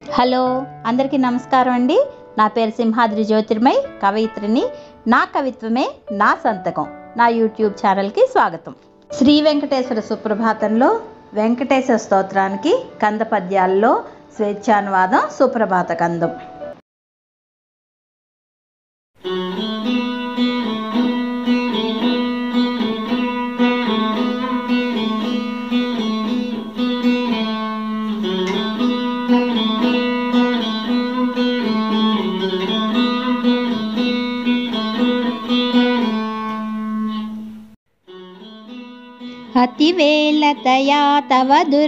hello అందరికీ నమస్కారం అండి నా పేరు సింహాద్రి జ్యోతిర్మయ్ కవయిత్రిని నా కవిత్వమే నా సంతకం నా యూట్యూబ్ ఛానల్కి స్వాగతం శ్రీ వెంకటేశ్వర సుప్రభాతంలో వెంకటేశ్వర స్తోత్రానికి కంద పద్యాల్లో స్వేచ్ఛానువాదం సుప్రభాత కందం अतिवेलतया तव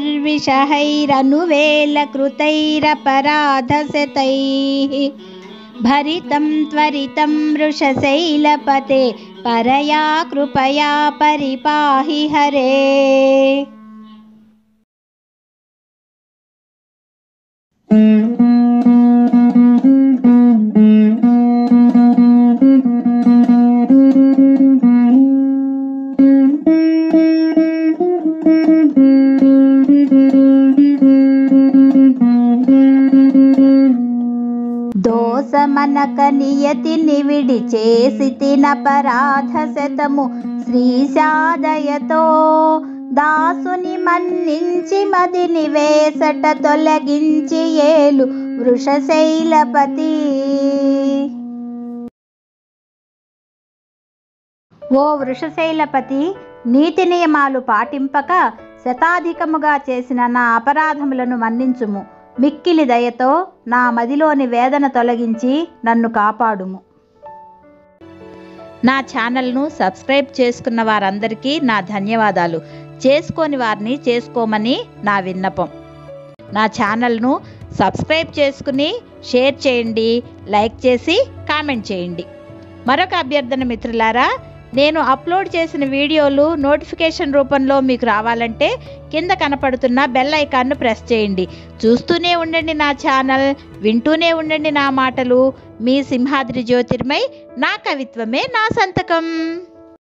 दुर्विषहैरनुवेलकृतैरपराधशतैः भरितं त्वरितं वृषशैलपते परया कृपया परिपाहि हरे దోసమనక నియతిని విడి చేసి తినపరాధ శతము శ్రీశాదయతో దాసుని మన్నించి మదిని వేసట తొలగించి ఏలు వృషశైలపతి ఓ వృషశైలపతి నీతి నియమాలు పాటింపక శతాధికముగా చేసిన నా అపరాధములను మన్నించుము మిక్కిలి దయతో నా మదిలోని వేదన తొలగించి నన్ను కాపాడుము నా ఛానల్ను సబ్స్క్రైబ్ చేసుకున్న వారందరికీ నా ధన్యవాదాలు చేసుకోని వారిని చేసుకోమని నా విన్నపం నా ఛానల్ను సబ్స్క్రైబ్ చేసుకుని షేర్ చేయండి లైక్ చేసి కామెంట్ చేయండి మరొక అభ్యర్థన మిత్రులారా నేను అప్లోడ్ చేసిన వీడియోలు నోటిఫికేషన్ రూపంలో మీకు రావాలంటే కింద కనపడుతున్న బెల్ ఐకాన్ను ప్రెస్ చేయండి చూస్తూనే ఉండండి నా ఛానల్ వింటూనే ఉండండి నా మాటలు మీ సింహాద్రి జ్యోతిర్మై నా కవిత్వమే నా సంతకం